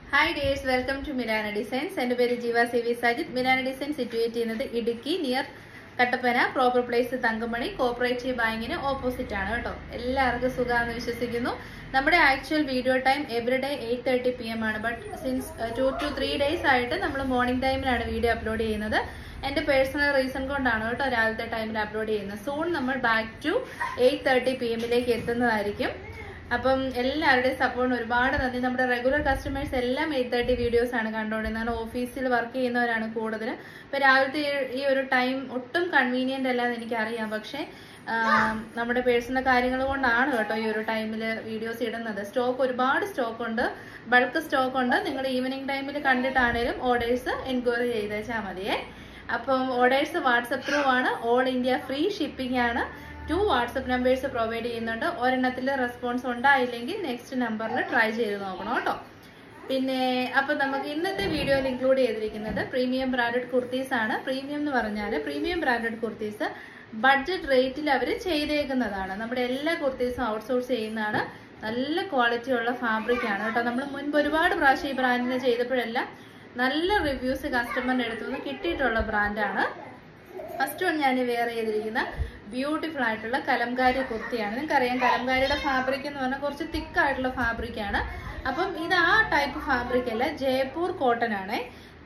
hi dears welcome to Milana designs എൻ്റെ പേര് Jeeva C V Sajith Milana design situate ചെയ്യുന്നത് Idukki near Kattappana proper place Thankamani cooperative ബാങ്കിന് opposite ആണ് കേട്ടോ എല്ലാവർക്കും സുഖമാണെന്ന് വിശ്വസിക്കുന്നു നമ്മുടെ actual video time everyday eight thirty P M ആണ് but since two two three days ആയിട്ട് നമ്മൾ മോർണിംഗ് ടൈമിലാണ് വീഡിയോ അപ്ലോഡ് ചെയ്യുന്നത് എന്റെ പേഴ്സണൽ റീസൺ കൊണ്ടാണ് കേട്ടോ രാവിലത്തെ ടൈമിൽ അപ്ലോഡ് ചെയ്യുന്നത് സൂൺ നമ്മൾ back to eight thirty P എമ്മിലേക്ക് എത്തുന്നതായിരിക്കും അപ്പം എല്ലാവരുടെയും സപ്പോർട്ടിന് ഒരുപാട് നന്ദി നമ്മുടെ റെഗുലർ കസ്റ്റമേഴ്സ് എല്ലാം എയ്റ്റ് തേർട്ടി വീഡിയോസ് ആണ് കണ്ടുകൊണ്ടിരുന്നത് ഓഫീസിൽ വർക്ക് ചെയ്യുന്നവരാണ് കൂടുതൽ ഇപ്പൊ രാവിലത്തെ ഈ- ഈ ഒരു ടൈം ഒട്ടും കൺവീനിയന്റ് അല്ല എന്ന് എനിക്കറിയാം പക്ഷേ ആം, നമ്മുടെ പേഴ്സണൽ കാര്യങ്ങൾ കൊണ്ടാണ് കേട്ടോ ഈ ഒരു ടൈമിൽ വീഡിയോസ് ഇടുന്നത് സ്റ്റോക്ക് ഒരുപാട് സ്റ്റോക്ക് ഉണ്ട് ബൾക്ക് സ്റ്റോക്ക് ഉണ്ട് നിങ്ങൾ ഈവനിങ് ടൈമിൽ കണ്ടിട്ടാണേലും ഓർഡേഴ്സ് എൻക്വയറി ചെയ്തേച്ചാൽ മതിയേ അപ്പം ഓർഡേഴ്സ് വാട്സപ്പ് ത്രൂ ആണ് ഓൾ ഇന്ത്യ ഫ്രീ ഷിപ്പിംഗ് ആണ് ടു വാട്സപ്പ് നമ്പേഴ്സ് പ്രൊവൈഡ് ചെയ്യുന്നുണ്ട് ഒരെണ്ണത്തിൽ റെസ്പോൺസ് ഉണ്ടായില്ലെങ്കിൽ നെക്സ്റ്റ് നമ്പറിൽ ട്രൈ ചെയ്ത് നോക്കണം കേട്ടോ പിന്നെ അപ്പൊ നമുക്ക് ഇന്നത്തെ വീഡിയോയിൽ ഇൻക്ലൂഡ് ചെയ്തിരിക്കുന്നത് പ്രീമിയം ബ്രാൻഡഡ് കുർത്തീസ് ആണ് പ്രീമിയം എന്ന് പറഞ്ഞാൽ പ്രീമിയം ബ്രാൻഡഡ് കുർത്തീസ് ബഡ്ജറ്റ് റേറ്റിൽ അവർ ചെയ്തേക്കുന്നതാണ് നമ്മുടെ എല്ലാ കുർത്തീസും ഔട്ട്സോഴ്സ് ചെയ്യുന്നതാണ് നല്ല ക്വാളിറ്റി ഉള്ള ഫാബ്രിക് ആണ് കേട്ടോ നമ്മൾ മുൻപ് ഒരുപാട് പ്രാവശ്യം ഈ ബ്രാൻഡിന് ചെയ്തപ്പോഴെല്ലാം നല്ല റിവ്യൂസ് കസ്റ്റമറിന്റെ അടുത്തു നിന്ന് കിട്ടിയിട്ടുള്ള ബ്രാൻഡാണ് ഫസ്റ്റ് വൺ ഞാൻ വെയർ ചെയ്തിരിക്കുന്ന ബ്യൂട്ടിഫുൾ ആയിട്ടുള്ള കലംകാരി കുർത്തിയാണ് നിങ്ങൾക്കറിയാം കലംകാരിയുടെ ഫാബ്രിക് എന്ന് പറഞ്ഞാൽ കുറച്ച് തിക്ക് ആയിട്ടുള്ള ഫാബ്രിക് ആണ് അപ്പം ഇത് ആ ടൈപ്പ് ഫാബ്രിക് അല്ല ജയ്പൂർ കോട്ടൺ ആണ്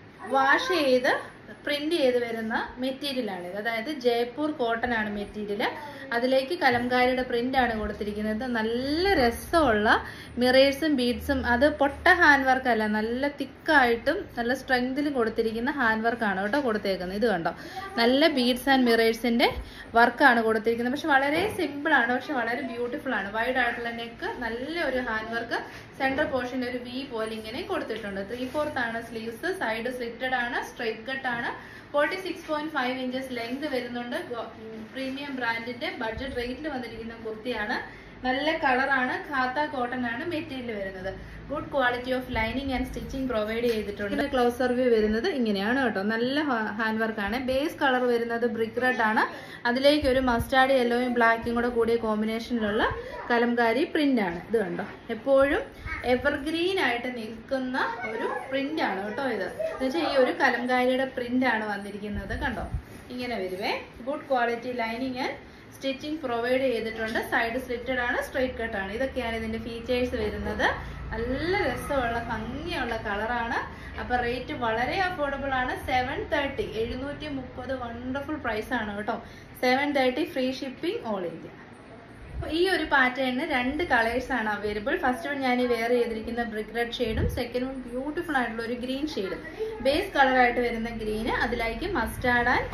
വാഷ് ചെയ്ത് പ്രിന്റ് ചെയ്ത് വരുന്ന മെറ്റീരിയൽ ആണ് ഇത് അതായത് ജയ്പൂർ കോട്ടൺ ആണ് മെറ്റീരിയൽ അതിലേക്ക് കലംകാരിയുടെ പ്രിന്റ് ആണ് കൊടുത്തിരിക്കുന്നത് നല്ല രസമുള്ള മിറേഴ്സും ബീഡ്സും അത് പൊട്ട ഹാൻഡ് വർക്ക് അല്ല നല്ല തിക്കായിട്ടും നല്ല സ്ട്രെങ്തിലും കൊടുത്തിരിക്കുന്ന ഹാൻഡ് വർക്ക് ആണ് കേട്ടോ കൊടുത്തേക്കുന്നത് ഇത് കണ്ടോ നല്ല ബീഡ്സ് ആൻഡ് മിറേഴ്സിന്റെ വർക്കാണ് കൊടുത്തിരിക്കുന്നത് പക്ഷെ വളരെ സിമ്പിൾ ആണ് പക്ഷെ വളരെ ബ്യൂട്ടിഫുൾ ആണ് വൈഡ് ആയിട്ടുള്ള നെക്ക് നല്ല ഒരു ഹാൻഡ് വർക്ക് സെൻട്രൽ പോർഷനിൽ ഒരു വി പോലെ ഇങ്ങനെ കൊടുത്തിട്ടുണ്ട് ത്രീ ഫോർത്ത് ആണ് സ്ലീവ്സ് സൈഡ് സ്ലിറ്റഡ് ആണ് സ്ട്രൈറ്റ് കട്ട് ആണ് forty six point five inches length വരുന്നുണ്ട് പ്രീമിയം ബ്രാൻഡിന്റെ ബഡ്ജറ്റ് റേറ്റിൽ വന്നിരിക്കുന്ന കുർത്തിയാണ് നല്ല കളറാണ് ഖാത്ത കോട്ടൺ ആണ് മെറ്റീരിയൽ വരുന്നത് good quality of lining and stitching provide ചെയ്തിട്ടുണ്ട് ക്ലോസ് സർവ്യൂ വരുന്നത് ഇങ്ങനെയാണ് കേട്ടോ നല്ല ഹാൻഡ് വർക്ക് ആണ് ബേസ് കളർ വരുന്നത് ബ്രിക്ക് റെഡ് ആണ് അതിലേക്ക് ഒരു മസ്റ്റാർഡ് യെല്ലോയും ബ്ലാക്കും കൂടെ കൂടിയ കോമ്പിനേഷനിലുള്ള കലംകാരി പ്രിന്റ് ആണ് ഇത് കണ്ടോ എപ്പോഴും എവർഗ്രീൻ ആയിട്ട് നിൽക്കുന്ന ഒരു പ്രിന്റ് ആണ് കേട്ടോ ഇത് എന്നുവെച്ചാൽ ഈ ഒരു കലംകാരിയുടെ പ്രിന്റ് ആണ് വന്നിരിക്കുന്നത് കണ്ടോ ഇങ്ങനെ വരുവേ good quality lining and stitching provide ചെയ്തിട്ടുണ്ട് സൈഡ് സ്ലിറ്റഡ് ആണ് സ്ട്രൈറ്റ് കട്ട് ആണ് ഇതൊക്കെയാണ് ഇതിന്റെ ഫീച്ചേഴ്സ് വരുന്നത് നല്ല രസമുള്ള ഭംഗിയുള്ള കളറാണ് അപ്പൊ റേറ്റ് വളരെ അഫോർഡബിൾ ആണ് സെവൻ തേർട്ടി എഴുന്നൂറ്റി മുപ്പത് വണ്ടർഫുൾ പ്രൈസ് ആണ് കേട്ടോ seven thirty free shipping all India അപ്പൊ ഈ ഒരു പാറ്റേണിന് രണ്ട് കളേഴ്സ് ആണ് അവൈലബിൾ ഫസ്റ്റ് വൺ ഞാൻ വെയർ ചെയ്തിരിക്കുന്ന ബ്രിക്ക് റെഡ് ഷെയ്ഡും സെക്കൻഡ് വൺ ബ്യൂട്ടിഫുൾ ആയിട്ടുള്ള ഒരു ഗ്രീൻ ഷെയ്ഡും ബേസ് കളറായിട്ട് വരുന്ന ഗ്രീന് അതിലേക്ക് മസ്റ്റാർഡ് ആൻഡ്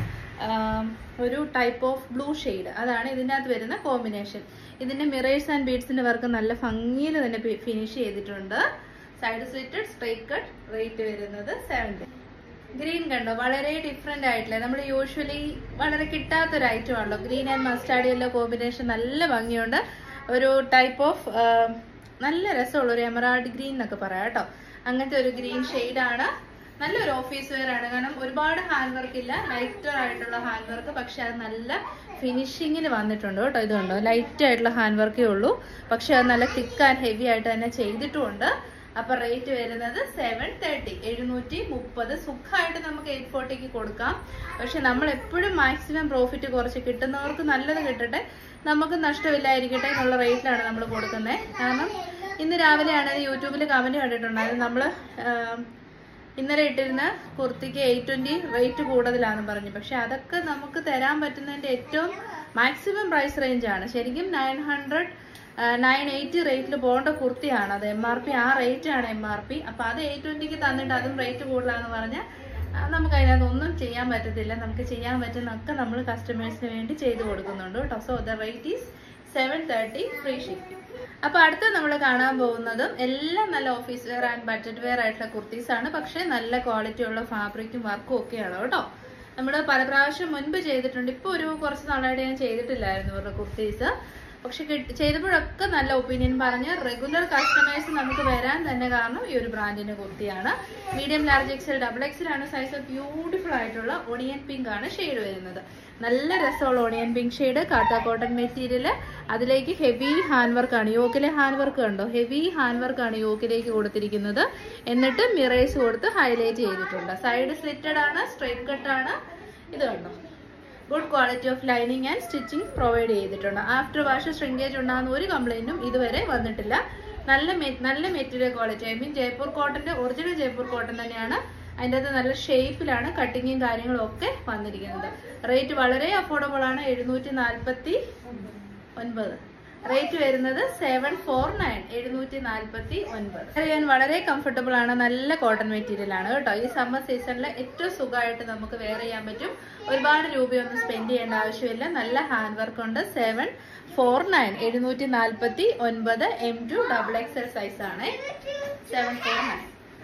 ഒരു ടൈപ്പ് ഓഫ് ബ്ലൂ ഷെയ്ഡ് അതാണ് ഇതിൻ്റെ അകത്ത് വരുന്ന കോമ്പിനേഷൻ ഇതിന്റെ മിറേഴ്സ് ആൻഡ് ബീഡ്സിന്റെ വർക്ക് നല്ല ഭംഗിയിൽ തന്നെ ഫിനിഷ് ചെയ്തിട്ടുണ്ട് side slitted straight cut rate വരുന്നത് സെവൻറ്റി ഗ്രീൻ കണ്ടോ വളരെ ഡിഫറെന്റ് ആയിട്ടില്ല നമ്മൾ യൂഷ്വലി വളരെ കിട്ടാത്തൊരു ഐറ്റം ആണല്ലോ green and mustard yellow combination നല്ല ഭംഗിയുണ്ട് ഒരു ടൈപ്പ് ഓഫ് നല്ല രസമുള്ള ഒരു എമറാൾഡ് ഗ്രീൻ എന്നൊക്കെ പറയാം കേട്ടോ അങ്ങനത്തെ ഒരു ഗ്രീൻ ആണ് നല്ലൊരു ഓഫീസ് വെയർ ആണ് കാരണം ഒരുപാട് ഹാൻഡ് വർക്ക് ഇല്ല ലൈറ്റർ ആയിട്ടുള്ള ഹാൻഡ് വർക്ക് പക്ഷെ അത് നല്ല ഫിനിഷിങ്ങിൽ വന്നിട്ടുണ്ട് കേട്ടോ ഇത് കണ്ടോ ലൈറ്റ് ആയിട്ടുള്ള ഹാൻഡ് വർക്കേ ഉള്ളൂ പക്ഷെ അത് നല്ല തിക്ക് ആൻഡ് ഹെവി ആയിട്ട് തന്നെ ചെയ്തിട്ടുമുണ്ട് അപ്പൊ റേറ്റ് വരുന്നത് സെവൻ തേർട്ടി എഴുന്നൂറ്റി മുപ്പത് സുഖമായിട്ട് നമുക്ക് എയ്റ്റ് ഫോർട്ടിക്ക് കൊടുക്കാം പക്ഷെ നമ്മൾ എപ്പോഴും മാക്സിമം പ്രോഫിറ്റ് കുറച്ച് കിട്ടുന്നവർക്ക് നല്ലത് കിട്ടട്ടെ നമുക്ക് നഷ്ടമില്ലായിരിക്കട്ടെ എന്നുള്ള റേറ്റിലാണ് നമ്മൾ കൊടുക്കുന്നത് കാരണം ഇന്ന് രാവിലെയാണ് യൂട്യൂബിൽ കമന്റ് കണ്ടിട്ടുണ്ടായിരുന്നു നമ്മൾ ഇന്നലെ ഇട്ടിരുന്ന കുർത്തിക്ക് എയ്റ്റ് ട്വന്റി റേറ്റ് കൂടുതലാണെന്ന് പറഞ്ഞു പക്ഷെ അതൊക്കെ നമുക്ക് തരാൻ പറ്റുന്നതിന്റെ ഏറ്റവും മാക്സിമം പ്രൈസ് റേഞ്ച് ആണ് ശരിക്കും നയൻ ഹൺഡ്രഡ് നയൻ എയ്റ്റി റേറ്റിൽ പോകേണ്ട കുർത്തിയാണ് അത് എം ആർ പി ആ റേറ്റ് ആണ് എം ആർ പി അപ്പൊ അത് എയ്റ്റ് ട്വന്റിക്ക് തന്നിട്ട് അതും റേറ്റ് കൂടുതലാന്ന് പറഞ്ഞാൽ നമുക്ക് അതിനകത്ത് ഒന്നും ചെയ്യാൻ പറ്റത്തില്ല നമുക്ക് ചെയ്യാൻ പറ്റുന്നൊക്കെ നമ്മൾ കസ്റ്റമേഴ്സിന് വേണ്ടി ചെയ്തു കൊടുക്കുന്നുണ്ട് കേട്ടോ so the rate is seven thirty free shipping അപ്പൊ അടുത്ത നമ്മൾ കാണാൻ പോകുന്നതും എല്ലാം നല്ല office wear and budget wear ആയിട്ടുള്ള കുർത്തീസ് ആണ് പക്ഷെ നല്ല ക്വാളിറ്റി ഉള്ള ഫാബ്രിക്കും വർക്കും ഒക്കെയാണ് കേട്ടോ നമ്മൾ പല പ്രാവശ്യം മുൻപ് ചെയ്തിട്ടുണ്ട് ഇപ്പൊ ഒരു കുറച്ച് നാളായിട്ട് ഞാൻ ചെയ്തിട്ടില്ലായിരുന്നു ഇവരുടെ കുർത്തീസ് പക്ഷെ കിട്ടി- ചെയ്തപ്പോഴൊക്കെ നല്ല ഒപ്പീനിയൻ പറഞ്ഞ് റെഗുലർ കസ്റ്റമേഴ്സ് നമുക്ക് വരാൻ തന്നെ കാരണം ഈ ഒരു ബ്രാൻഡിന്റെ കുർത്തിയാണ് medium large XL double XL ആണ് സൈസ് ബ്യൂട്ടിഫുൾ ആയിട്ടുള്ള ഒണിയൻ പിങ്ക് ആണ് ഷെയ്ഡ് വരുന്നത് നല്ല രസമുള്ള onion pink shade kantha cotton material അതിലേക്ക് ഹെവി ഹാൻഡ് വർക്ക് ആണ് യോക്കിലെ ഹാൻഡ് വർക്ക് കണ്ടോ ഹെവി ഹാൻഡ് വർക്ക് ആണ് യോക്കിലേക്ക് കൊടുത്തിരിക്കുന്നത് എന്നിട്ട് മിറേഴ്സ് കൊടുത്ത് ഹൈലൈറ്റ് ചെയ്തിട്ടുണ്ട് സൈഡ് സ്ലിറ്റഡ് ആണ് സ്ട്രൈറ്റ് കട്ട് ആണ് ഇത് കണ്ടോ good quality of lining and stitching provide ചെയ്തിട്ടുണ്ട് ആഫ്റ്റർ വാഷ് ശ്രിങ്കേജ് ഉണ്ടാകുന്ന ഒരു കംപ്ലൈന്റും ഇതുവരെ വന്നിട്ടില്ല നല്ല മെ- നല്ല material quality I mean Jaipur കോട്ടന്റെ ഒറിജിനൽ ജയ്പൂർ കോട്ടൺ തന്നെയാണ് അതിൻ്റെ അകത്ത് നല്ല ഷേപ്പിലാണ് കട്ടിങ്ങും കാര്യങ്ങളും ഒക്കെ വന്നിരിക്കുന്നത് റേറ്റ് വളരെ അഫോർഡബിൾ ആണ് എഴുന്നൂറ്റി നാൽപ്പത്തി ഒൻപത് റേറ്റ് വരുന്നത് സെവൻ ഫോർ നയൻ എഴുന്നൂറ്റി നാൽപ്പത്തി ഒൻപത് അറിയാൻ വളരെ കംഫർട്ടബിൾ ആണ് നല്ല കോട്ടൺ മെറ്റീരിയൽ ആണ് കേട്ടോ ഈ സമ്മർ സീസണിൽ ഏറ്റവും സുഖമായിട്ട് നമുക്ക് വെയർ ചെയ്യാൻ പറ്റും ഒരുപാട് രൂപയൊന്നും സ്പെൻഡ് ചെയ്യേണ്ട ആവശ്യമില്ല നല്ല ഹാൻഡ് വർക്ക് ഉണ്ട് സെവൻ ഫോർ നയൻ എഴുന്നൂറ്റി നാൽപ്പത്തി ഒൻപത് M to double XL size ആണ് സെവൻ ഫോർ നയൻ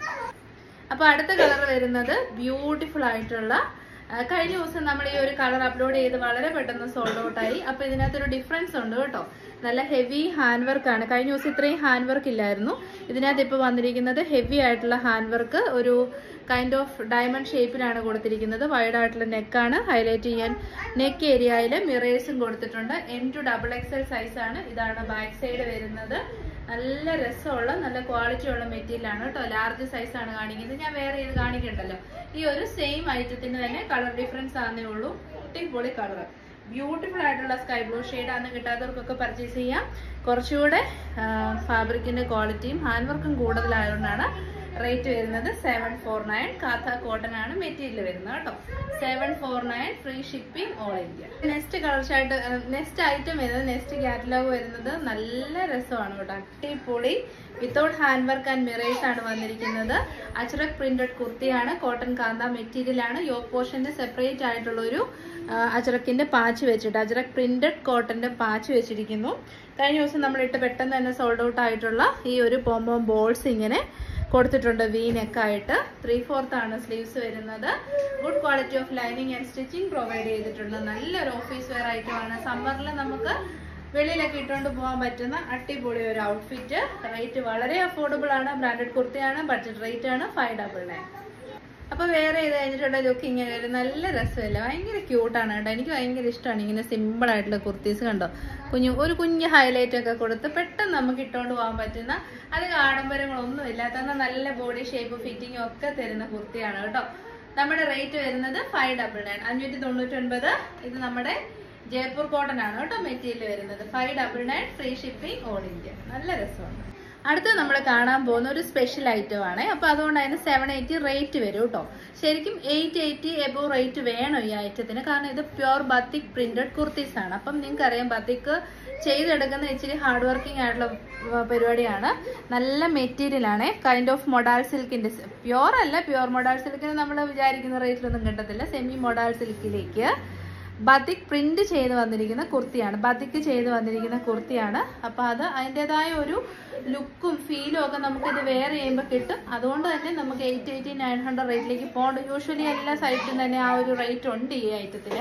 അപ്പൊ അടുത്ത കളർ വരുന്നത് ബ്യൂട്ടിഫുൾ ആയിട്ടുള്ള ആ, കഴിഞ്ഞ ദിവസം നമ്മൾ ഈ ഒരു കളർ അപ്ലോഡ് ചെയ്ത് വളരെ പെട്ടെന്ന് സോൾഡ് ഔട്ട് ആയി അപ്പൊ ഇതിനകത്തൊരു ഡിഫറൻസ് ഉണ്ട് കേട്ടോ നല്ല ഹെവി ഹാൻഡ് വർക്ക് ആണ് കഴിഞ്ഞ ദിവസം ഇത്രയും ഹാൻഡ് വർക്ക് ഇല്ലായിരുന്നു ഇതിനകത്ത് ഇപ്പൊ വന്നിരിക്കുന്നത് ഹെവി ആയിട്ടുള്ള ഹാൻഡ് വർക്ക് ഒരു കൈൻഡ് ഓഫ് ഡയമണ്ട് ഷേപ്പിലാണ് കൊടുത്തിരിക്കുന്നത് വൈഡ് ആയിട്ടുള്ള നെക്കാണ് ഹൈലൈറ്റ് ചെയ്യാൻ നെക്ക് ഏരിയയിൽ മിറേഴ്സും കൊടുത്തിട്ടുണ്ട് M to double XL size ആണ് ഇതാണ് ബാക്ക് സൈഡ് വരുന്നത് നല്ല രസമുള്ള നല്ല ക്വാളിറ്റി ഉള്ള മെറ്റീരിയൽ ആണ് കേട്ടോ ലാർജ് സൈസ് ആണ് കാണിക്കുന്നത് ഞാൻ വേറെ ഇത് കാണിക്കണ്ടല്ലോ ഈ ഒരു സെയിം ഐറ്റത്തിന് തന്നെ കളർ ഡിഫറൻസ് ആണെന്നേ ഉള്ളൂ അടിപൊളി കളർ ബ്യൂട്ടിഫുൾ ആയിട്ടുള്ള സ്കൈ ബ്ലൂ ഷെയ്ഡ് ആണ് കിട്ടാത്തവർക്കൊക്കെ പർച്ചേസ് ചെയ്യാം കുറച്ചുകൂടെ ഫാബ്രിക്കിന്റെ ക്വാളിറ്റിയും ഹാൻഡ് വർക്കും കൂടുതലായതുകൊണ്ടാണ് റേറ്റ് വരുന്നത് seven four nine kantha cotton ആണ് മെറ്റീരിയൽ വരുന്നത് കേട്ടോ seven four nine free shipping all India next colour shirt next item വരുന്നത് നെക്സ്റ്റ് കാറ്റലോഗ് വരുന്നത് നല്ല രസമാണ് കേട്ടോ അടിപൊളി without hand work and mirrors ആണ് വന്നിരിക്കുന്നത് അച്ചറക് പ്രിന്റഡ് കുർത്തിയാണ് കോട്ടൺ കാന്ത മെറ്റീരിയൽ ആണ് യോക്ക് പോർഷന്റെ സെപ്പറേറ്റ് ആയിട്ടുള്ള ഒരു അജറക്കിന്റെ പാച്ച് വെച്ചിട്ട് അജറക് പ്രിന്റഡ് കോട്ടന്റെ പാച്ച് വെച്ചിരിക്കുന്നു കഴിഞ്ഞ ദിവസം നമ്മൾ ഇട്ട് പെട്ടെന്ന് തന്നെ സോൾഡ് ഔട്ട് ആയിട്ടുള്ള ഈ ഒരു പോംബോം ബോൾസ് ഇങ്ങനെ കൊടുത്തിട്ടുണ്ട് വി നെക്ക് ആയിട്ട് ത്രീ ഫോർത്ത് ആണ് സ്ലീവ്സ് വരുന്നത് good quality of lining and stitching provide ചെയ്തിട്ടുണ്ട് നല്ലൊരു ഓഫീസ് വെയർ ഐറ്റം ആണ് സമ്മറിൽ നമുക്ക് വെളിയിലൊക്കെ ഇട്ടുകൊണ്ട് പോകാൻ പറ്റുന്ന അടിപൊളി ഒരു ഔട്ട്ഫിറ്റ് റേറ്റ് വളരെ അഫോർഡബിൾ ആണ് ബ്രാൻഡഡ് കുർത്തിയാണ് ബഡ്ജറ്റ് റേറ്റ് ആണ് ഫൈവ് ഡബിൾ നയൻ അപ്പൊ വേറെ ഇത് കഴിഞ്ഞിട്ടുള്ള ലുക്ക് ഇങ്ങനെ ഒരു നല്ല രസമല്ല ഭയങ്കര ക്യൂട്ടാണ് കേട്ടോ എനിക്ക് ഭയങ്കര ഇഷ്ടമാണ് ഇങ്ങനെ സിമ്പിൾ ആയിട്ടുള്ള കുർത്തീസ് കണ്ടോ കുഞ്ഞു ഒരു കുഞ്ഞ് ഹൈലൈറ്റ് ഒക്കെ കൊടുത്ത് പെട്ടെന്ന് നമുക്ക് ഇട്ടുകൊണ്ട് പോകാൻ പറ്റുന്ന അധികം ആഡംബരങ്ങളൊന്നും ഇല്ലാത്ത എന്നാൽ നല്ല ബോഡി ഷേപ്പ് ഫിറ്റിംഗ് ഒക്കെ തരുന്ന കുർത്തിയാണ് കേട്ടോ നമ്മുടെ റേറ്റ് വരുന്നത് ഫൈവ് ഡബിൾ നയൻ അഞ്ഞൂറ്റി തൊണ്ണൂറ്റി ഒൻപത് ഇത് നമ്മുടെ ജയ്പൂർ കോട്ടൺ ആണ് കേട്ടോ മെറ്റീരിയൽ വരുന്നത് five double nine free shipping all India നല്ല രസമാണ് അടുത്ത നമ്മൾ കാണാൻ പോകുന്ന ഒരു സ്പെഷ്യൽ ഐറ്റം ആണ് അപ്പൊ അതുകൊണ്ട് അതിന് സെവൻ എയ്റ്റി റേറ്റ് വരും കേട്ടോ ശരിക്കും എയ്റ്റ് എയ്റ്റി എബോ റേറ്റ് വേണം ഈ ഐറ്റത്തിന് കാരണം ഇത് പ്യുർ ബത്തിക് പ്രിന്റഡ് കുർത്തീസ് ആണ് അപ്പം നിങ്ങൾക്ക് അറിയാം ബത്തിക്ക് ചെയ്തെടുക്കുന്ന ഇച്ചിരി ഹാർഡ് വർക്കിംഗ് ആയിട്ടുള്ള വ- പരിപാടിയാണ് നല്ല മെറ്റീരിയൽ ആണ് കൈൻഡ് ഓഫ് മൊഡാൾ സിൽക്കിന്റെ പ്യുർ അല്ല പ്യുർ മൊഡാൾ സിൽക്കിന് നമ്മൾ വിചാരിക്കുന്ന റേറ്റിലൊന്നും കിട്ടത്തില്ല സെമി മൊഡാൾ സിൽക്കിലേക്ക് ബത്തിക് പ്രിന്റ് ചെയ്ത് വന്നിരിക്കുന്ന കുർത്തിയാണ് ബത്തിക്ക് ചെയ്ത് വന്നിരിക്കുന്ന കുർത്തിയാണ് അപ്പൊ അത് അതിൻ്റെതായ ഒരു ലുക്കും ഫീലും ഒക്കെ നമുക്ക് ഇത് വെയർ ചെയ്യുമ്പോൾ കിട്ടും അതുകൊണ്ട് തന്നെ നമുക്ക് എയ്റ്റ് എയ്റ്റി നയൻ ഹൺഡ്രഡ് റേറ്റിലേക്ക് പോകണ്ട യൂഷ്വലി എല്ലാ സൈറ്റിലും തന്നെ ആ ഒരു റേറ്റ് ഉണ്ട് ഈ ഐറ്റത്തിന്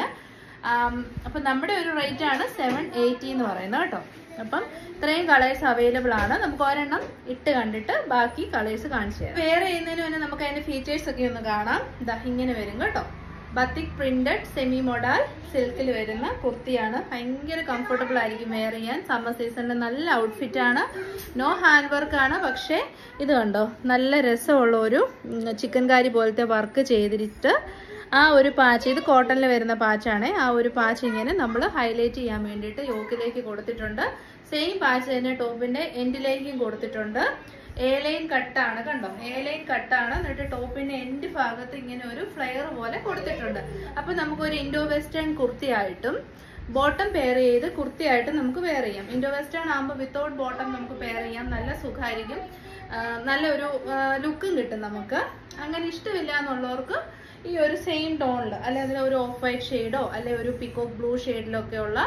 അപ്പം നമ്മുടെ ഒരു റേറ്റ് ആണ് സെവൻ എയ്റ്റി എന്ന് പറയുന്നത് കേട്ടോ അപ്പം ഇത്രയും കളേഴ്സ് അവൈലബിൾ ആണ് നമുക്ക് ഒരെണ്ണം ഇട്ട് കണ്ടിട്ട് ബാക്കി കളേഴ്സ് കാണിച്ചു തരാം വേറെ ചെയ്യുന്നതിന് മുന്നേ നമുക്ക് അതിന്റെ ഫീച്ചേഴ്സ് ഒക്കെ ഒന്ന് കാണാം ഇതാ ഇങ്ങനെ വരും കേട്ടോ ബത്തിക് പ്രിന്റഡ് സെമി മോഡൽ സിൽക്കിൽ വരുന്ന കുർത്തിയാണ് ഭയങ്കര കംഫർട്ടബിൾ ആയിരിക്കും വെയർ ചെയ്യാൻ സമ്മർ സീസണിൽ നല്ല ഔട്ട്ഫിറ്റ് ആണ് നോ ഹാൻഡ് വർക്ക് ആണ് പക്ഷേ ഇത് കണ്ടോ നല്ല രസമുള്ള ഒരു ചിക്കൻ കാരി പോലത്തെ വർക്ക് ചെയ്തിട്ട് ആ ഒരു പാച്ച് ഇത് കോട്ടണിൽ വരുന്ന പാച്ചാണ് ആ ഒരു പാച്ച് ഇങ്ങനെ നമ്മൾ ഹൈലൈറ്റ് ചെയ്യാൻ വേണ്ടിയിട്ട് യോക്കിലേക്ക് കൊടുത്തിട്ടുണ്ട് സെയിം പാച്ച് തന്നെ ടോപ്പിന്റെ എൻഡിലേക്കും കൊടുത്തിട്ടുണ്ട് എ ലൈൻ കട്ടാണ് കണ്ടോ എ ലൈൻ കട്ടാണ് എന്നിട്ട് ടോപ്പിന്റെ എൻഡ് ഭാഗത്ത് ഇങ്ങനെ ഒരു ഫ്ലെയർ പോലെ കൊടുത്തിട്ടുണ്ട് അപ്പൊ നമുക്കൊരു ഇൻഡോ വെസ്റ്റേൺ കുർത്തിയായിട്ടും ബോട്ടം പെയർ ചെയ്ത് കുർത്തിയായിട്ട് നമുക്ക് പെയർ ചെയ്യാം ഇൻഡോ വെസ്റ്റേൺ ആകുമ്പോൾ വിത്തൗട്ട് ബോട്ടം നമുക്ക് പെയർ ചെയ്യാം നല്ല സുഖമായിരിക്കും ആ, നല്ലൊരു ലുക്കും കിട്ടും നമുക്ക് അങ്ങനെ ഇഷ്ടമില്ല എന്നുള്ളവർക്ക് ഈ ഒരു സെയിം ടോണിൽ അല്ലെ അതിൽ ഒരു ഓഫ് വൈറ്റ് ഷെയ്ഡോ അല്ലെ ഒരു പിക്കോക്ക് ബ്ലൂ ഷെയ്ഡിലൊക്കെ ഉള്ള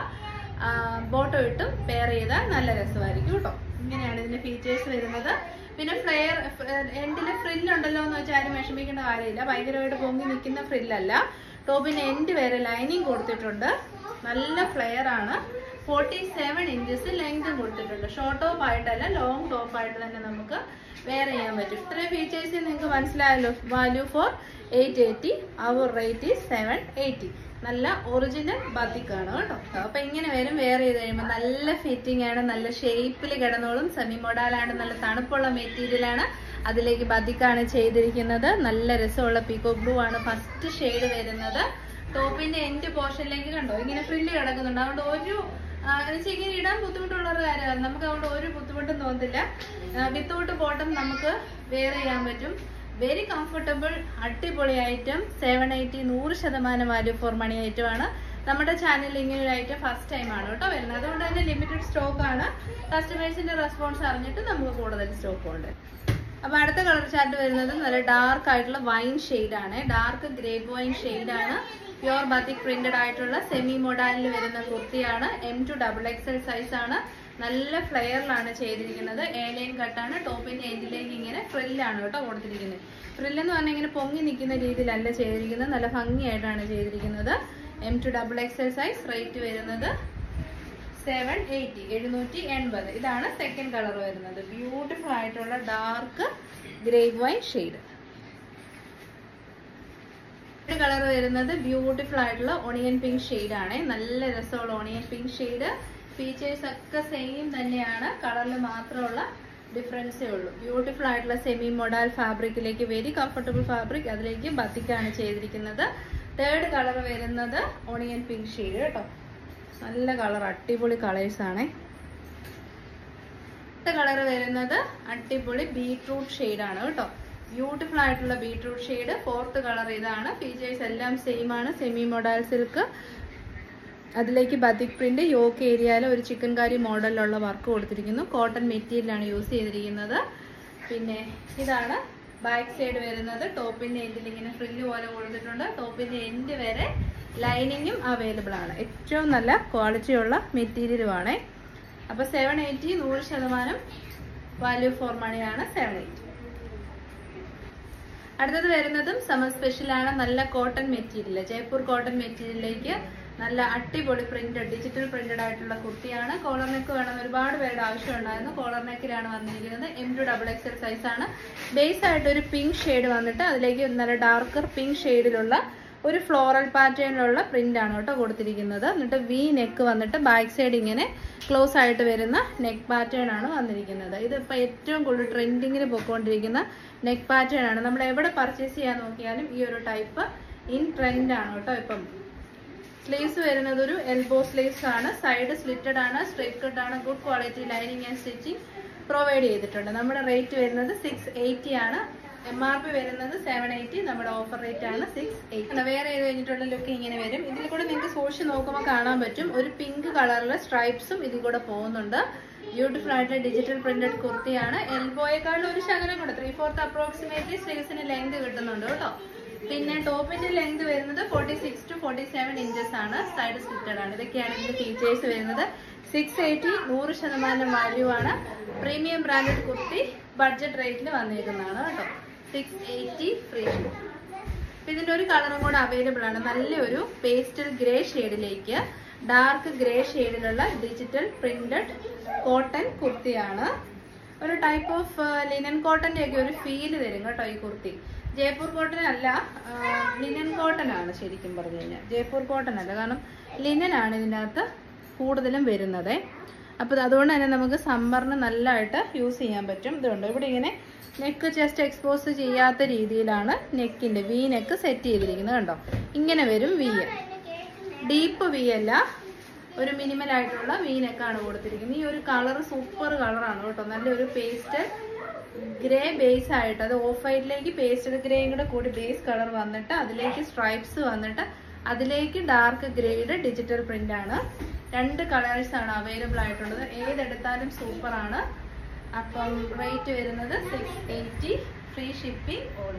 ബോട്ടോ ഇട്ടും പെയർ ചെയ്താൽ നല്ല രസമായിരിക്കും കേട്ടോ ഇങ്ങനെയാണ് ഇതിന്റെ ഫീച്ചേഴ്സ് വരുന്നത് പിന്നെ ഫ്ലെയർ എൻഡിൽ ഫ്രില്ലുണ്ടല്ലോ എന്ന് വെച്ചാൽ ആരും വിഷമിക്കേണ്ട കാര്യമില്ല ഭയങ്കരമായിട്ട് പൊങ്ങി നിൽക്കുന്ന ഫ്രില്ലല്ല ടോപ്പിന് എൻഡ് വരെ ലൈനിങ് കൊടുത്തിട്ടുണ്ട് നല്ല ഫ്ലെയർ ആണ് ഫോർട്ടി സെവൻ ഇഞ്ചസ് ലെങ്തും കൊടുത്തിട്ടുണ്ട് ഷോർട്ട് ടോപ്പ് ആയിട്ടല്ല ലോങ് ടോപ്പ് ആയിട്ട് തന്നെ നമുക്ക് വെയർ ചെയ്യാൻ പറ്റും ഇത്രയും ഫീച്ചേഴ്സ് നിങ്ങൾക്ക് മനസ്സിലായല്ലോ value for eight eighty our rate is seven eighty നല്ല ഒറിജിനൽ ബത്തിക്കാണ് കേട്ടോ അപ്പൊ ഇങ്ങനെ വരും വെയർ ചെയ്ത് കഴിയുമ്പോൾ നല്ല ഫിറ്റിംഗ് ആണ് നല്ല ഷേപ്പിൽ കിടന്നോളും സെമി മൊഡാലാണ് നല്ല തണുപ്പുള്ള മെറ്റീരിയൽ ആണ് അതിലേക്ക് ബത്തിക്കാണ് ചെയ്തിരിക്കുന്നത് നല്ല രസമുള്ള പീക്കോ ബ്ലൂ ആണ് ഫസ്റ്റ് ഷെയ്ഡ് വരുന്നത് ടോപ്പിന്റെ എൻഡ് പോർഷനിലേക്ക് കണ്ടോ ഇങ്ങനെ ഫ്രില്ല് കിടക്കുന്നുണ്ട് അതുകൊണ്ട് ഒരു ആ, എന്നുവെച്ചാ ഇങ്ങനെ ഇടാൻ ബുദ്ധിമുട്ടുള്ള ഒരു കാര്യമാണ് നമുക്ക് അതുകൊണ്ട് ഒരു ബുദ്ധിമുട്ടും തോന്നുന്നില്ല വിത്തൗട്ട് ബോട്ടം നമുക്ക് വെയർ ചെയ്യാൻ പറ്റും വെരി കംഫർട്ടബിൾ അടിപൊളി ഐറ്റം സെവൻ എയ്റ്റി നൂറ് ശതമാനം വാല്യൂ ഫോർ മണി ഐറ്റം ആണ് നമ്മുടെ ചാനലിൽ ഇങ്ങനെ ഒരു ഐറ്റം ഫസ്റ്റ് ടൈം ആണ് കേട്ടോ വരുന്നത് അതുകൊണ്ട് തന്നെ ലിമിറ്റഡ് സ്റ്റോക്ക് ആണ് കസ്റ്റമേഴ്സിന്റെ റെസ്പോൺസ് അറിഞ്ഞിട്ട് നമുക്ക് കൂടുതൽ സ്റ്റോക്ക് ഉണ്ട് അപ്പൊ അടുത്ത കളർ ചാർട്ട് വരുന്നത് നല്ല ഡാർക്ക് ആയിട്ടുള്ള വൈൻ ആണ് ഡാർക്ക് ഗ്രേപ്പ് വൈൻ ആണ് പ്യുവർ ബത്തിക് പ്രിന്റഡ് ആയിട്ടുള്ള സെമി മൊഡാലിൽ വരുന്ന കുർത്തിയാണ് M to double XL size ആണ് നല്ല ഫ്ലെയറിലാണ് ചെയ്തിരിക്കുന്നത് എ ലൈൻ കട്ടാണ് ടോപ്പിന്റെ എൻഡിലേക്ക് ഇങ്ങനെ ഫ്രില്ലാണ് കേട്ടോ കൊടുത്തിരിക്കുന്നത് ഫ്രില്ല് എന്ന് പറഞ്ഞാൽ ഇങ്ങനെ പൊങ്ങി നിൽക്കുന്ന രീതിയിലല്ല ചെയ്തിരിക്കുന്നത് നല്ല ഭംഗിയായിട്ടാണ് ചെയ്തിരിക്കുന്നത് M to double XL size rate വരുന്നത് സെവൻ എയ്റ്റി എഴുന്നൂറ്റി എൺപത് ഇതാണ് സെക്കൻഡ് കളർ വരുന്നത് ബ്യൂട്ടിഫുൾ ആയിട്ടുള്ള dark grape wine shade colour വരുന്നത് ബ്യൂട്ടിഫുൾ ആയിട്ടുള്ള ഒണിയൻ പിങ്ക് ഷെയ്ഡ് ആണ് നല്ല രസമുള്ള ഒണിയൻ പിങ്ക് ഷെയ്ഡ് ഫീച്ചേഴ്സ് ഒക്കെ സെയിം തന്നെയാണ് കളറിൽ മാത്രമുള്ള ഡിഫറൻസേ ഉള്ളൂ ബ്യൂട്ടിഫുൾ ആയിട്ടുള്ള സെമി മൊഡാൽ ഫാബ്രിക്കിലേക്ക് വെരി കംഫർട്ടബിൾ ഫാബ്രിക് അതിലേക്ക് ബത്തിക്കാണ് ചെയ്തിരിക്കുന്നത് തേർഡ് കളർ വരുന്നത് ഒണിയൻ പിങ്ക് ഷെയ്ഡ് കേട്ടോ നല്ല കളർ അടിപൊളി കളേഴ്സ് ആണ് അടുത്ത കളർ വരുന്നത് അടിപൊളി ബീട്രൂട്ട് ഷെയ്ഡ് ആണ് കേട്ടോ ബ്യൂട്ടിഫുൾ ആയിട്ടുള്ള ബീട്രൂട്ട് ഷെയ്ഡ് ഫോർത്ത് കളർ ഇതാണ് ഫീച്ചേഴ്സ് എല്ലാം സെയിം ആണ് സെമി മൊഡാൽ സിൽക്ക് അതിലേക്ക് ബതിക് പ്രിന്റ് യോക്ക് ഏരിയയിൽ ഒരു ചിക്കൻ കാരി മോഡലിലുള്ള വർക്ക് കൊടുത്തിരിക്കുന്നു കോട്ടൺ മെറ്റീരിയലാണ് യൂസ് ചെയ്തിരിക്കുന്നത് പിന്നെ ഇതാണ് ബാക്ക് സൈഡ് വരുന്നത് ടോപ്പിന്റെ എൻഡിൽ ഇങ്ങനെ ഫ്രില്ല് പോലെ കൊടുത്തിട്ടുണ്ട് ടോപ്പിന്റെ എൻഡ് വരെ ലൈനിങ്ങും അവൈലബിൾ ആണ് ഏറ്റവും നല്ല ക്വാളിറ്റിയുള്ള മെറ്റീരിയലുമാണ് അപ്പൊ സെവൻ എയ്റ്റി നൂറ് ശതമാനം വാല്യൂ ഫോർ മണിയാണ് സെവൻ എയ്റ്റി അടുത്തത് വരുന്നതും സമർ സ്പെഷ്യൽ ആണ് നല്ല കോട്ടൺ മെറ്റീരിയൽ ജയ്പൂർ കോട്ടൺ മെറ്റീരിയലിലേക്ക് നല്ല അടിപൊളി പ്രിന്റഡ് ഡിജിറ്റൽ പ്രിന്റഡ് ആയിട്ടുള്ള കുർത്തിയാണ് കോളർ നെക്ക് വേണം ഒരുപാട് പേരുടെ ആവശ്യമുണ്ടായിരുന്നു കോളർ നെക്കിലാണ് വന്നിരിക്കുന്നത് M to double XL size ആണ് ബേസ് ആയിട്ട് ഒരു പിങ്ക് ഷെയ്ഡ് വന്നിട്ട് അതിലേക്ക് നല്ല ഡാർക്കർ പിങ്ക് ഷെയ്ഡിലുള്ള ഒരു ഫ്ലോറൽ പാറ്റേണിലുള്ള പ്രിന്റ് ആണ് കേട്ടോ കൊടുത്തിരിക്കുന്നത് എന്നിട്ട് വി നെക്ക് വന്നിട്ട് ബാക്ക് സൈഡ് ഇങ്ങനെ ക്ലോസ് ആയിട്ട് വരുന്ന നെക്ക് പാറ്റേൺ ആണ് വന്നിരിക്കുന്നത് ഇതിപ്പോൾ ഏറ്റവും കൂടുതൽ ട്രെൻഡിങ്ങിൽ പോയിക്കൊണ്ടിരിക്കുന്ന നെക്ക് പാറ്റേൺ ആണ് നമ്മൾ എവിടെ പർച്ചേസ് ചെയ്യാൻ നോക്കിയാലും ഈ ഒരു ടൈപ്പ് ഇൻ ട്രെൻഡ് ആണ് കേട്ടോ ഇപ്പം സ്ലീവ്സ് വരുന്നത് ഒരു എൽബോ സ്ലീവ്സ് ആണ് സൈഡ് സ്ലിറ്റഡ് ആണ് സ്ട്രൈറ്റ് കട്ട് ആണ് good quality lining and stitching provide ചെയ്തിട്ടുണ്ട് നമ്മുടെ റേറ്റ് വരുന്നത് സിക്സ് എയ്റ്റി ആണ് എം ആർ പി വരുന്നത് സെവൻ എയ്റ്റി നമ്മുടെ ഓഫർ റേറ്റ് ആണ് സിക്സ് എയ്റ്റ് വേറെ ചെയ്ത് കഴിഞ്ഞിട്ടുള്ള ലുക്ക് ഇങ്ങനെ വരും ഇതിൽ കൂടെ നിങ്ങൾക്ക് സൂക്ഷിച്ച് നോക്കുമ്പോൾ കാണാൻ പറ്റും ഒരു പിങ്ക് കളറിലെ സ്ട്രൈപ്സും ഇതിൽ കൂടെ പോകുന്നുണ്ട് ബ്യൂട്ടിഫുൾ ആയിട്ടുള്ള ഡിജിറ്റൽ പ്രിന്റഡ് കുർത്തിയാണ് എൽബോയെക്കാളും ഒരു ശകലം കൂടെ ത്രീ ഫോർത്ത് അപ്രോക്സിമേറ്റ്ലി സ്ലീവ്സിന് ലെങ്ത് കിട്ടുന്നുണ്ട് കേട്ടോ പിന്നെ ടോപ്പിന്റെ ലെങ്ത് വരുന്നത് forty six to forty seven inches ആണ് സൈഡ് സ്ലിറ്റഡ് ആണ് ഇതൊക്കെയാണ് ഇതിന്റെ ഫീച്ചേഴ്സ് വരുന്നത് സിക്സ് എയ്റ്റി നൂറ് ശതമാനം വാല്യൂ ആണ് പ്രീമിയം ബ്രാൻഡഡ് കുർത്തി ബഡ്ജറ്റ് റേറ്റിൽ വന്നേക്കുന്നതാണ് കേട്ടോ സിക്സ് എയ്റ്റി ഫ്രീ ഇതിന്റെ ഒരു കളറും കൂടെ അവൈലബിൾ ആണ് നല്ലൊരു പേസ്റ്റൽ ഗ്രേ ഷെയ്ഡിലേക്ക് ഡാർക്ക് ഗ്രേ ഷെയ്ഡിലുള്ള ഡിജിറ്റൽ പ്രിന്റഡ് കോട്ടൺ കുർത്തിയാണ് ഒരു ടൈപ്പ് ഓഫ് ലിനൻ കോട്ടന്റെ ഒക്കെ ഒരു ഫീല് തരും കേട്ടോ ഈ കുർത്തി ജയ്പൂർ കോട്ടൺ അല്ല ലിനൻ കോട്ടൺ ആണ് ശരിക്കും പറഞ്ഞു കഴിഞ്ഞാൽ ജയ്പൂർ കോട്ടൺ അല്ല കാരണം ലിനൻ ആണ് ഇതിൻ്റെ അകത്ത് കൂടുതലും വരുന്നത് അപ്പോൾ അതുകൊണ്ട് തന്നെ നമുക്ക് സമ്മറിന് നല്ലതായിട്ട് യൂസ് ചെയ്യാൻ പറ്റും ഇതുണ്ട് ഇവിടെ ഇങ്ങനെ നെക്ക് ചെസ്റ്റ് എക്സ്പോസ് ചെയ്യാത്ത രീതിയിലാണ് നെക്കിന്റെ വി നെക്ക് സെറ്റ് ചെയ്തിരിക്കുന്നത് കണ്ടോ ഇങ്ങനെ വരും വി ഡീപ്പ് വി അല്ല ഒരു മിനിമൽ ആയിട്ടുള്ള വി നെക്കാണ് കൊടുത്തിരിക്കുന്നത് ഈ ഒരു കളർ സൂപ്പർ കളറാണ് കേട്ടോ നല്ലൊരു പേസ്റ്റ് ഗ്രേ ബേസ് ആയിട്ട് അത് ഓഫ് വൈറ്റിലേക്ക് പേസ്റ്റഡ് ഗ്രേയും കൂടെ കൂടി ബേസ് കളർ വന്നിട്ട് അതിലേക്ക് സ്ട്രൈപ്സ് വന്നിട്ട് അതിലേക്ക് ഡാർക്ക് ഗ്രേഡ് ഡിജിറ്റൽ പ്രിന്റ് ആണ് രണ്ട് കളേഴ്സ് ആണ് അവൈലബിൾ ആയിട്ടുള്ളത് ഏതെടുത്താലും സൂപ്പർ ആണ് അപ്പം റേറ്റ് വരുന്നത് six eighty free shipping all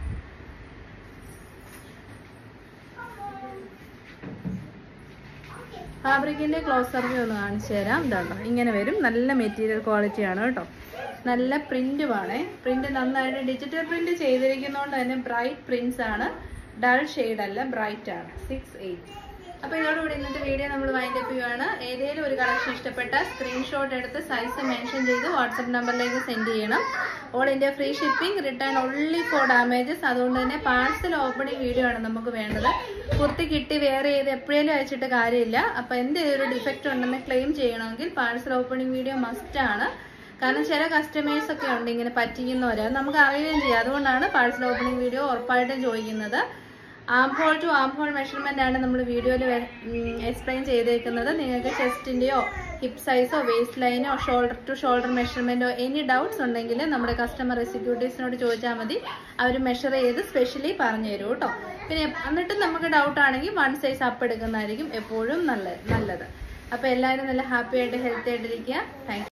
ഫാബ്രിക്കിന്റെ ക്ലോസ് സർവേ ഒന്ന് കാണിച്ചു തരാം ഇതാണ്ടോ ഇങ്ങനെ വരും നല്ല മെറ്റീരിയൽ ക്വാളിറ്റി ആണ് കേട്ടോ നല്ല പ്രിന്റുമാണ് പ്രിന്റ് നന്നായിട്ട് ഡിജിറ്റൽ പ്രിന്റ് ചെയ്തിരിക്കുന്നതുകൊണ്ട് തന്നെ ബ്രൈറ്റ് പ്രിന്റ്സ് ആണ് ഡൾ ഷെയ്ഡ് അല്ല ബ്രൈറ്റ് ആണ് സിക്സ് എയ്റ്റ് അപ്പോൾ ഇതോടുകൂടി ഇന്നത്തെ വീഡിയോ നമ്മൾ വൈൻഡ് അപ്പ് ചെയ്യുവാണ് ഏതെങ്കിലും ഒരു കളക്ഷൻ ഇഷ്ടപ്പെട്ട സ്ക്രീൻഷോട്ട് എടുത്ത് സൈസ് മെൻഷൻ ചെയ്ത് വാട്സപ്പ് നമ്പറിലേക്ക് സെൻഡ് ചെയ്യണം all India free shipping return only for damages അതുകൊണ്ട് തന്നെ പാഴ്സൽ ഓപ്പണിംഗ് വീഡിയോ ആണ് നമുക്ക് വേണ്ടത് കുർത്തി കിട്ടി വേറെ ചെയ്ത് എപ്പോഴേലും അയച്ചിട്ട് കാര്യമില്ല അപ്പോൾ എന്തെങ്കിലും ഒരു ഡിഫക്റ്റ് ഉണ്ടെന്ന് ക്ലെയിം ചെയ്യണമെങ്കിൽ പാഴ്സൽ ഓപ്പണിംഗ് വീഡിയോ മസ്റ്റ് ആണ് കാരണം ചില കസ്റ്റമേഴ്സ് ഒക്കെ ഉണ്ട് ഇങ്ങനെ പറ്റിക്കുന്നവര് അത് നമുക്ക് അറിയുകയും ചെയ്യാം അതുകൊണ്ടാണ് പാഴ്സൽ ഓപ്പണിംഗ് വീഡിയോ ഉറപ്പായിട്ടും ചോദിക്കുന്നത് armhole to armhole measurement ആണ് നമ്മൾ വീഡിയോയിൽ എക്സ്പ്ലെയിൻ ചെയ്തേക്കുന്നത് നിങ്ങൾക്ക് ചെസ്റ്റിന്റെയോ ഹിപ്പ് സൈസോ വേസ്റ്റ് ലൈനോ ഷോൾഡർ ടു ഷോൾഡർ മെഷർമെന്റോ എനി ഡൗട്ട്സ് ഉണ്ടെങ്കിൽ നമ്മുടെ കസ്റ്റമർ എക്സിക്യൂട്ടീവ്സിനോട് ചോദിച്ചാൽ മതി അവർ മെഷർ ചെയ്ത് സ്പെഷ്യലി പറഞ്ഞു തരും കേട്ടോ പിന്നെ എന്നിട്ട് നമുക്ക് ഡൗട്ട് ആണെങ്കിൽ വൺ സൈസ് അപ്പ് എടുക്കുന്നതായിരിക്കും എപ്പോഴും നല്ല നല്ലത് അപ്പോൾ എല്ലാവരും നല്ല ഹാപ്പി ആയിട്ട് ഹെൽത്തി ആയിട്ടിരിക്കുക താങ്ക്